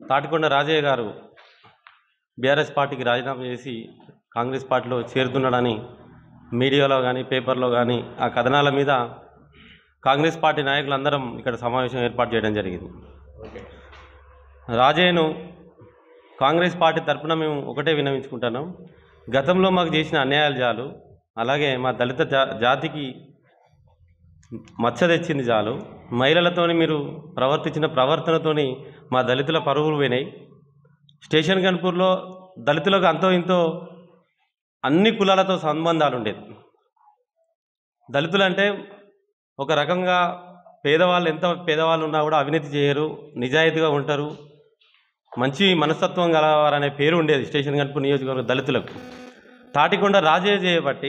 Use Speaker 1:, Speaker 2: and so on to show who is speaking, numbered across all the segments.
Speaker 1: తాటికొండ రాజయ్య గారు బీఆర్ఎస్ పార్టీకి రాజీనామా చేసి కాంగ్రెస్ పార్టీలో చేరుతున్నాడని మీడియాలో కానీ పేపర్లో కానీ ఆ కథనాల మీద కాంగ్రెస్ పార్టీ నాయకులందరం ఇక్కడ సమావేశం ఏర్పాటు చేయడం జరిగింది రాజయ్యను కాంగ్రెస్ పార్టీ తరఫున మేము ఒకటే విన్నవించుకుంటున్నాం గతంలో మాకు చేసిన అన్యాయాలు చాలు అలాగే మా దళిత జా జాతికి మచ్చ తెచ్చింది చాలు మహిళలతోని మీరు ప్రవర్తించిన ప్రవర్తనతోని మా దళితుల పరుగులు పోయినాయి స్టేషన్ గన్పూర్లో దళితులకు అంతో ఇంతో అన్ని కులాలతో సంబంధాలు ఉండేది దళితులు అంటే ఒక రకంగా పేదవాళ్ళు ఎంత పేదవాళ్ళు ఉన్నా కూడా అవినీతి చేయరు నిజాయితీగా ఉంటారు మంచి మనస్తత్వం గలవారనే పేరు ఉండేది స్టేషన్ గన్పూర్ నియోజకవర్గ దళితులకు తాటికొండ రాజయ్య చేయబట్టి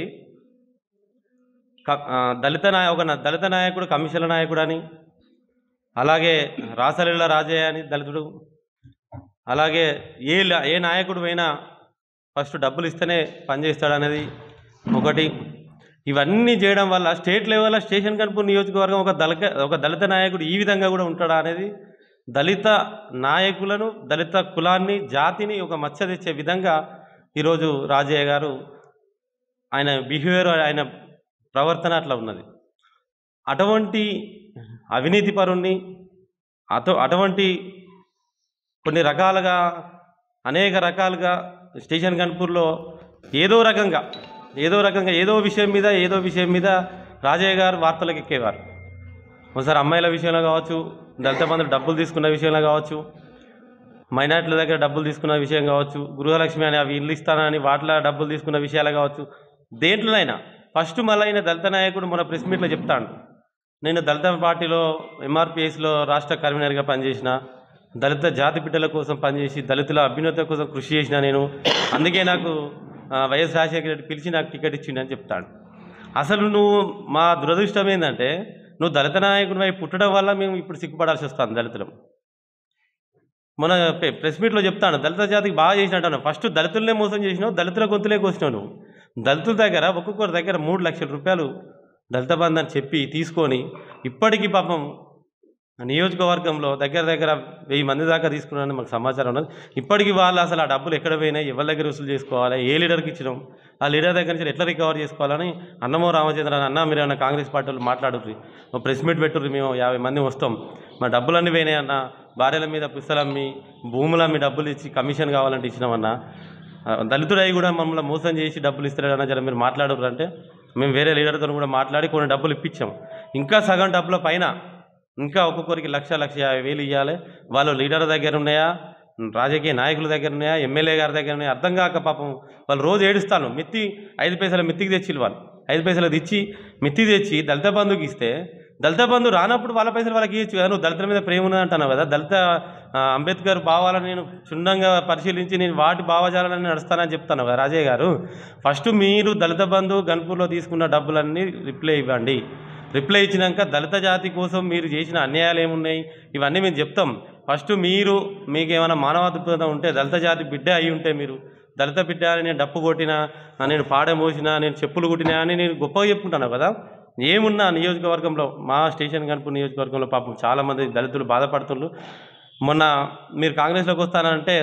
Speaker 1: క- ఆ, దళిత నాయ ఒక న- దళిత నాయకుడు కమిషన్ల నాయకుడు అని అలాగే రాసలీల రాజయ్య అని దళితుడు అలాగే ఏ ల- ఏ నాయకుడు అయినా ఫస్ట్ డబ్బులు ఇస్తేనే పనిచేస్తాడనేది ఒకటి ఇవన్నీ చేయడం వల్ల స్టేట్ లెవెల్లో స్టేషన్ కనుపూర్ నియోజకవర్గం ఒక దళిత ఒక దళిత నాయకుడు ఈ విధంగా కూడా ఉంటాడా అనేది దళిత నాయకులను దళిత కులాన్ని జాతిని ఒక మచ్చ తెచ్చే విధంగా ఈరోజు రాజయ్య గారు ఆయన బిహేవియర్ ఆయన ప్రవర్తన అట్లా ఉన్నది అటువంటి అవినీతి పరుణ్ణి అటు అటువంటి కొన్ని రకాలుగా అనేక రకాలుగా స్టేషన్ కన్పూర్లో ఏదో రకంగా ఏదో రకంగా ఏదో విషయం మీద ఏదో విషయం మీద రాజయ్య గారు వార్తలకు ఎక్కేవారు ఒకసారి అమ్మాయిల విషయంలో కావచ్చు దళిత బంధువులు డబ్బులు తీసుకున్న విషయంలో కావచ్చు మైనార్టీల దగ్గర డబ్బులు తీసుకున్న విషయం కావచ్చు గృహలక్ష్మి అని అవి ఇల్లు ఇస్తానని వాటిలో డబ్బులు తీసుకున్న విషయాలు కావచ్చు దేంట్లోనైనా ఫస్ట్ మళ్ళీ ఆయన దళిత నాయకుడు మన ప్రెస్ మీట్లో చెప్తాడు నేను దళిత పార్టీలో ఎంఆర్పిఎస్లో రాష్ట్ర కన్వీనర్గా పనిచేసిన దళిత జాతి బిడ్డల కోసం పనిచేసి దళితుల అభ్యున్నత కోసం కృషి చేసిన నేను అందుకే నాకు ఆ, వైఎస్ రాజశేఖర రెడ్డి పిలిచి నాకు టికెట్ ఇచ్చిండని చెప్తాడు అసలు నువ్వు మా దురదృష్టం ఏంటంటే నువ్వు దళిత నాయకుడివై పుట్టడం వల్ల మేము ఇప్పుడు సిగ్గుపడాల్సి వస్తుంది దళితులం మన పె- ప్రెస్ మీట్లో చెప్తాను దళిత జాతికి బాగా చేసినట్టు ఫస్ట్ దళితులనే మోసం చేసినావు దళితుల గొంతులే కోసినావు నువ్వు దళితుల దగ్గర ఒక్కొక్కరి దగ్గర మూడు లక్షల రూపాయలు దళిత బంధు అని చెప్పి తీసుకొని ఇప్పటికీ పాపం నియోజకవర్గంలో దగ్గర దగ్గర వెయ్యి మంది దాకా తీసుకున్నారని మాకు సమాచారం ఉన్నది ఇప్పటికీ వాళ్ళు అసలు ఆ డబ్బులు ఎక్కడ పోయినాయి ఎవరి దగ్గర వసూలు చేసుకోవాలి ఏ లీడర్కి ఇచ్చినాం ఆ లీడర్ దగ్గర నుంచి ఎట్లా రికవర్ చేసుకోవాలని అన్నమో రామచంద్ర అన్న మీరు ఏమన్నా కాంగ్రెస్ పార్టీ వాళ్ళు మాట్లాడుర్రి ఒక ప్రెస్ మీట్ పెట్టుర్రి మేము యాభై మంది వస్తాం మా డబ్బులన్నీ పోయినాయి అన్న భార్యల మీద పుస్తలమ్మి భూములమ్మి డబ్బులు ఇచ్చి కమిషన్ కావాలంటే ఇచ్చినామన్నా ఆ, దళితుడై కూడా మమ్మల్ని మోసం చేసి డబ్బులు ఇస్తాడన్న జర మీరు మాట్లాడరు అంటే మేము వేరే లీడర్తో కూడా మాట్లాడి కొన్ని డబ్బులు ఇప్పించాం ఇంకా సగం డబ్బుల పైన ఇంకా ఒక్కొక్కరికి లక్ష లక్ష యాభై వేలు ఇవ్వాలి వాళ్ళు లీడర్ దగ్గర ఉన్నాయా రాజకీయ నాయకుల దగ్గర ఉన్నాయా ఎమ్మెల్యే గారి దగ్గర ఉన్నాయా అర్థం కాక పాపం వాళ్ళు రోజు ఏడుస్తాను మిత్తి ఐదు పైసల మిత్తికి తెచ్చిళ్ళు వాళ్ళు ఐదు పైసలు తెచ్చి మిత్తి తెచ్చి దళిత బంధుకి ఇస్తే దళిత బంధు రానప్పుడు వాళ్ళ పైసలు వాళ్ళకి ఇవ్వచ్చు కదా నువ్వు దళితుల మీద ప్రేమ ఉన్నది అంటున్నావు కదా దళిత ఆ, అంబేద్కర్ భావాలను నేను క్షుణ్ణంగా పరిశీలించి నేను వాటి భావజాలను నడుస్తానని చెప్తాను కదా రాజయ్య గారు ఫస్ట్ మీరు దళిత బంధు గన్పూర్లో తీసుకున్న డబ్బులన్నీ రిప్లై ఇవ్వండి రిప్లై ఇచ్చినాక దళిత జాతి కోసం మీరు చేసిన అన్యాయాలు ఏమున్నాయి ఇవన్నీ మేము చెప్తాం ఫస్ట్ మీరు మీకు ఏమైనా మానవత్వం ఉంటే దళిత జాతి బిడ్డ అయి ఉంటే మీరు దళిత బిడ్డ అని నేను డప్పు కొట్టినా నేను పాడ మోసినా నేను చెప్పులు కుట్టినా అని నేను గొప్పగా చెప్పుకుంటాను కదా ఏమున్నా నియోజకవర్గంలో మా స్టేషన్ కనుపు నియోజకవర్గంలో పాపం చాలామంది దళితులు బాధపడుతున్నారు మొన్న మీరు కాంగ్రెస్లోకి వస్తానంటే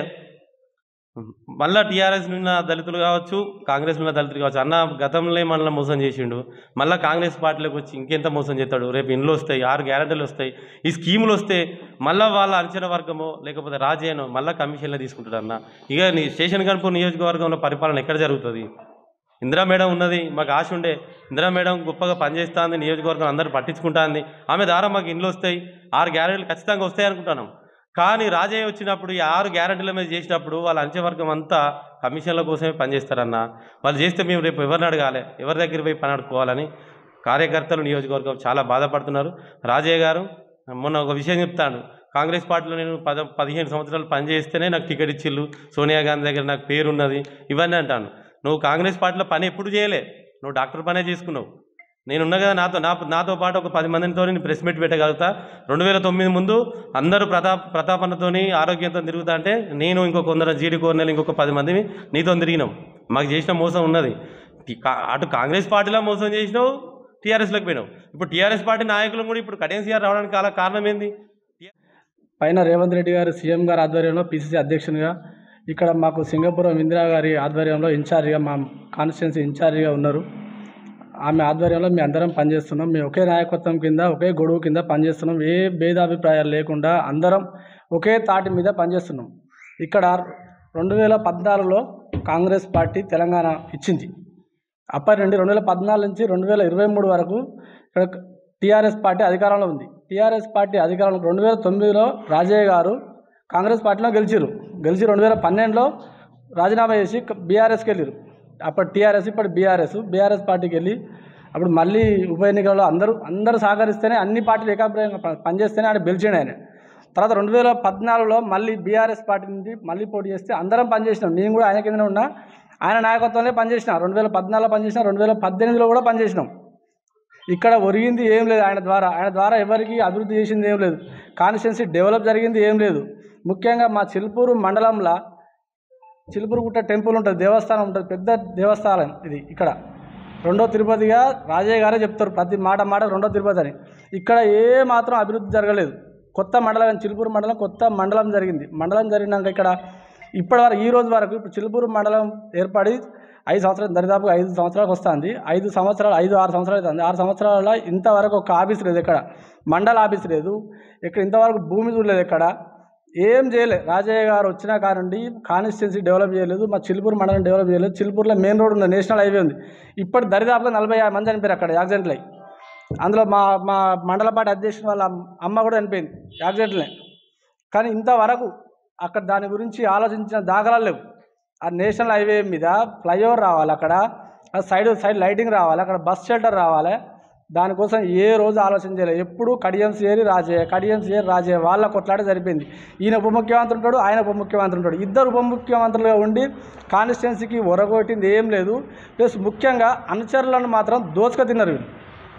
Speaker 1: మళ్ళా టీఆర్ఎస్ ఉన్న దళితులు కావచ్చు కాంగ్రెస్ ఉన్న దళితులు కావచ్చు అన్న గతంలో మనల్ని మోసం చేసిండు మళ్ళీ కాంగ్రెస్ పార్టీలోకి వచ్చి ఇంకెంత మోసం చేస్తాడు రేపు ఇండ్లు వస్తాయి ఆరు గ్యారెంటీలు వస్తాయి ఈ స్కీములు వస్తే మళ్ళీ వాళ్ళ అంచనా వర్గమో లేకపోతే రాజయ్యనో మళ్ళీ కమిషన్లో తీసుకుంటాడు అన్న ఇక నీ స్టేషన్ కనుపు నియోజకవర్గంలో పరిపాలన ఎక్కడ జరుగుతుంది ఇందిరా మేడం ఉన్నది మాకు ఆశ ఉండే ఇందిరా మేడం గొప్పగా పనిచేస్తుంది నియోజకవర్గం అందరూ పట్టించుకుంటుంది ఆమె ద్వారా మాకు ఇండ్లు వస్తాయి ఆరు గ్యారెంటీలు ఖచ్చితంగా వస్తాయి అనుకుంటున్నాం కానీ రాజయ్య వచ్చినప్పుడు ఈ ఆరు గ్యారెంటీల మీద చేసినప్పుడు వాళ్ళ అంచెవర్గం అంతా కమిషన్ల కోసమే పనిచేస్తారన్న వాళ్ళు చేస్తే మేము రేపు ఎవరిని అడగాలి ఎవరి దగ్గర పోయి పని అడుకోవాలని కార్యకర్తలు నియోజకవర్గం చాలా బాధపడుతున్నారు రాజయ్య గారు మొన్న ఒక విషయం చెప్తాను కాంగ్రెస్ పార్టీలో నేను పద పదిహేను సంవత్సరాలు పనిచేస్తేనే నాకు టికెట్ ఇచ్చిళ్ళు సోనియా గాంధీ దగ్గర నాకు పేరున్నది ఇవన్నీ అంటాను నువ్వు కాంగ్రెస్ పార్టీలో పని ఎప్పుడు చేయలే నువ్వు డాక్టర్ పనే చేసుకున్నావు నేనున్నా కదా నాతో నా నాతో పాటు ఒక పది మందితో నేను ప్రెస్ మీట్ పెట్టగలుగుతా రెండు వేల తొమ్మిది ముందు అందరూ ప్రతాప్ ప్రతాపన్నతోని ఆరోగ్యంతో తిరుగుతా అంటే నేను ఇంకొక కొందరు జీడి కోరినెలు ఇంకొక పది మంది నీతో తిరిగినాం మాకు చేసిన మోసం ఉన్నది టి- కా- అటు కాంగ్రెస్ పార్టీలో మోసం చేసినావు టీఆర్ఎస్లోకి పోయినావు ఇప్పుడు టీఆర్ఎస్ పార్టీ నాయకులు కూడా ఇప్పుడు కడెన్సీఆర్ రావడానికి కాల కారణం ఏంది
Speaker 2: పైన రేవంత్ రెడ్డి గారు సీఎం గారి ఆధ్వర్యంలో పిసిసి అధ్యక్షునిగా ఇక్కడ మాకు సింగపురం ఇందిరా గారి ఆధ్వర్యంలో ఇన్ఛార్జిగా మా కాన్స్టిట్యున్సీ ఇన్ఛార్జిగా ఉన్నారు ఆమె ఆధ్వర్యంలో మేము అందరం పనిచేస్తున్నాం మేము ఒకే నాయకత్వం కింద ఒకే గొడుగు కింద పనిచేస్తున్నాం ఏ భేదాభిప్రాయాలు లేకుండా అందరం ఒకే తాటి మీద పనిచేస్తున్నాం ఇక్కడ రెండు వేల పద్నాలుగులో కాంగ్రెస్ పార్టీ తెలంగాణ ఇచ్చింది అప్పటి నుండి రెండు వేల పద్నాలుగు నుంచి రెండు వేల ఇరవై మూడు వరకు ఇక్కడ టీఆర్ఎస్ పార్టీ అధికారంలో ఉంది టీఆర్ఎస్ పార్టీ అధికారంలో రెండు వేల తొమ్మిదిలో రాజయ్య గారు కాంగ్రెస్ పార్టీలో గెలిచారు గెలిచి రెండు వేల పన్నెండులో రాజీనామా చేసి బీఆర్ఎస్కి వెళ్ళారు అప్పుడు టీఆర్ఎస్ ఇప్పుడు బీఆర్ఎస్ బీఆర్ఎస్ పార్టీకి వెళ్ళి అప్పుడు మళ్ళీ ఉప ఎన్నికల్లో అందరూ అందరూ సహకరిస్తేనే అన్ని పార్టీలు ఏకాభిప్రాయంగా ప- పనిచేస్తేనే ఆయన గెలిచాడు ఆయన తర్వాత రెండు వేల పద్నాలుగులో మళ్ళీ బీఆర్ఎస్ పార్టీ నుండి మళ్ళీ పోటీ చేస్తే అందరం పనిచేసినాం నేను కూడా ఆయన కిందనే ఉన్నా ఆయన నాయకత్వంలో పనిచేసిన రెండు వేల పద్నాలుగులో పనిచేసిన రెండు వేల పద్దెనిమిదిలో కూడా పనిచేసినాం ఇక్కడ ఒరిగింది ఏం లేదు ఆయన ద్వారా ఆయన ద్వారా ఎవరికి అభివృద్ధి చేసింది ఏం లేదు కాన్స్టిట్యున్సీ డెవలప్ జరిగింది ఏం లేదు ముఖ్యంగా మా చిలుపూరు మండలంలో చిలుపురుగుట్ట టెంపుల్ ఉంటుంది దేవస్థానం ఉంటుంది పెద్ద దేవస్థానం ఇది ఇక్కడ రెండో తిరుపతిగా రాజయ్య గారే చెప్తారు ప్రతి మాట మాట రెండో తిరుపతి అని ఇక్కడ ఏ మాత్రం అభివృద్ధి జరగలేదు కొత్త మండలం చిలుపూరు మండలం కొత్త మండలం జరిగింది మండలం జరిగినాక ఇక్కడ ఇప్పటి వరకు ఈ రోజు వరకు ఇప్పుడు చిలుపూరు మండలం ఏర్పడి ఐదు సంవత్సరాలు దరిదాపుగా ఐదు సంవత్సరాలకు వస్తుంది ఐదు సంవత్సరాలు ఐదు ఆరు సంవత్సరాలు అవుతుంది ఆరు సంవత్సరాల ఇంతవరకు ఒక ఆఫీస్ లేదు ఇక్కడ మండల ఆఫీస్ లేదు ఇక్కడ ఇంతవరకు భూమి చూడలేదు ఇక్కడ ఏం చేయలే రాజయ్య గారు వచ్చిన కానుండి కాన్స్టిట్యున్సీ డెవలప్ చేయలేదు మా చిలుపూరు మండలం డెవలప్ చేయలేదు చిలుపూరులో మెయిన్ రోడ్ ఉంది నేషనల్ హైవే ఉంది ఇప్పటి దరిదాపుగా నలభై యాభై మంది చనిపోయారు అక్కడ యాక్సిడెంట్లు అయ్యి అందులో మా మా మండల పార్టీ అధ్యక్షుడు వాళ్ళ అమ్మ కూడా చనిపోయింది యాక్సిడెంట్లే కానీ ఇంతవరకు అక్కడ దాని గురించి ఆలోచించిన దాఖలాలు లేవు ఆ నేషనల్ హైవే మీద ఫ్లైఓవర్ రావాలి అక్కడ ఆ సైడ్ సైడ్ లైటింగ్ రావాలి అక్కడ బస్ షెల్టర్ రావాలి దానికోసం ఏ రోజు ఆలోచన చేయలేదు ఎప్పుడు కడియం సేరి రాజే కడియం సేరి రాజే వాళ్ళ కొట్లాడే సరిపోయింది ఈయన ఉప ముఖ్యమంత్రి ఉంటాడు ఆయన ఉప ముఖ్యమంత్రి ఉంటాడు ఇద్దరు ఉప ముఖ్యమంత్రులుగా ఉండి కాన్స్టిట్యున్సీకి ఒరగొట్టింది ఏం లేదు ప్లస్ ముఖ్యంగా అనుచరులను మాత్రం దోచుక తిన్నారు వీళ్ళు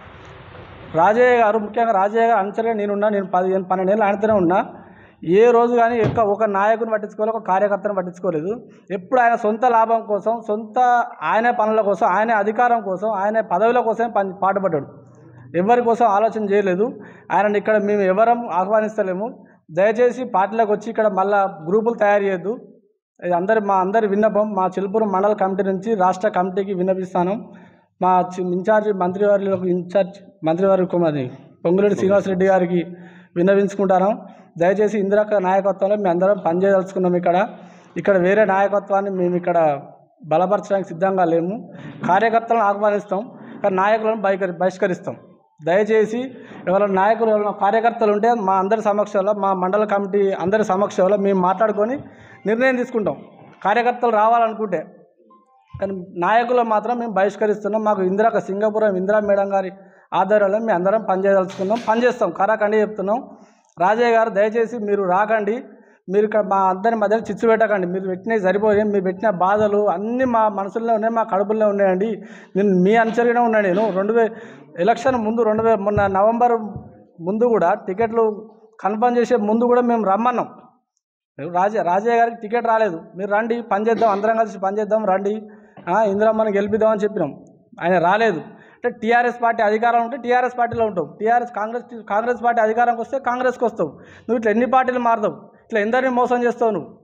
Speaker 2: రాజయ్య గారు ముఖ్యంగా రాజయ్య గారు అనుచరుగా నేనున్నా నేను పదిహేను పన్నెండేళ్ళు ఆయనతోనే ఉన్నా ఏ రోజు కానీ ఎక్క ఒక నాయకుని పట్టించుకోలేదు ఒక కార్యకర్తను పట్టించుకోలేదు ఎప్పుడు ఆయన సొంత లాభం కోసం సొంత ఆయన పనుల కోసం ఆయన అధికారం కోసం ఆయన పదవుల కోసం పని పాటుపడ్డాడు ఎవరి కోసం ఆలోచన చేయలేదు ఆయనని ఇక్కడ మేము ఎవరం ఆహ్వానిస్తలేము దయచేసి పార్టీలోకి వచ్చి ఇక్కడ మళ్ళా గ్రూపులు తయారు చేయొద్దు ఇది అందరి మా అందరి విన్నపం మా చిలుపురం మండల కమిటీ నుంచి రాష్ట్ర కమిటీకి విన్నపిస్తాను మా చి- ఇన్ఛార్జి మంత్రివారికి ఇన్ఛార్జ్ మంత్రివారి కుమారి పొంగులేటి శ్రీనివాసరెడ్డి గారికి విన్నవించుకుంటాను దయచేసి ఇందిరక్క నాయకత్వంలో మేము అందరం పనిచేయదలుచుకున్నాం ఇక్కడ ఇక్కడ వేరే నాయకత్వాన్ని మేము ఇక్కడ బలపరచడానికి సిద్ధంగా లేము కార్యకర్తలను ఆహ్వానిస్తాం కానీ నాయకులను బహికరి బహిష్కరిస్తాం దయచేసి ఎవరైనా నాయకులు ఎవరైనా కార్యకర్తలు ఉంటే మా అందరి సమక్షంలో మా మండల కమిటీ అందరి సమక్షంలో మేము మాట్లాడుకొని నిర్ణయం తీసుకుంటాం కార్యకర్తలు రావాలనుకుంటే కానీ నాయకులు మాత్రం మేము బహిష్కరిస్తున్నాం మాకు ఇందిరా సింగపురం ఇందిరా మేడం గారి ఆధ్వర్యంలో మేము అందరం పనిచేయదలుచుకున్నాం పనిచేస్తాం కరాకండి చెప్తున్నాం రాజయ్య గారు దయచేసి మీరు రాకండి మీరు ఇక్కడ మా అందరి మధ్యలో చిచ్చు పెట్టకండి మీరు పెట్టినవి సరిపోయాయి మీరు పెట్టిన బాధలు అన్నీ మా మనసుల్లో ఉన్నాయి మా కడుపుల్లో ఉన్నాయండి నేను మీ అనుచరుగానే ఉన్నాను నేను రెండు వే ఎలక్షన్ ముందు రెండు వే మొన్న నవంబర్ ముందు కూడా టికెట్లు కన్ఫర్మ్ చేసే ముందు కూడా మేము రమ్మన్నాం రాజ రాజయ్య గారికి టికెట్ రాలేదు మీరు రండి పని చేద్దాం అందరం కలిసి పని చేద్దాం రండి ఆ, ఇందిరమ్మని గెలిపిద్దామని చెప్పినాం ఆయన రాలేదు అంటే టీఆర్ఎస్ పార్టీ అధికారం ఉంటే టీఆర్ఎస్ పార్టీలో ఉంటావు టీఆర్ఎస్ కాంగ్రెస్ కాంగ్రెస్ పార్టీ అధికారంకి వస్తే కాంగ్రెస్కి వస్తావు నువ్వు ఇట్లా ఎన్ని పార్టీలు మారుతావు ఇట్లా ఎందరిని మోసం చేస్తావు నువ్వు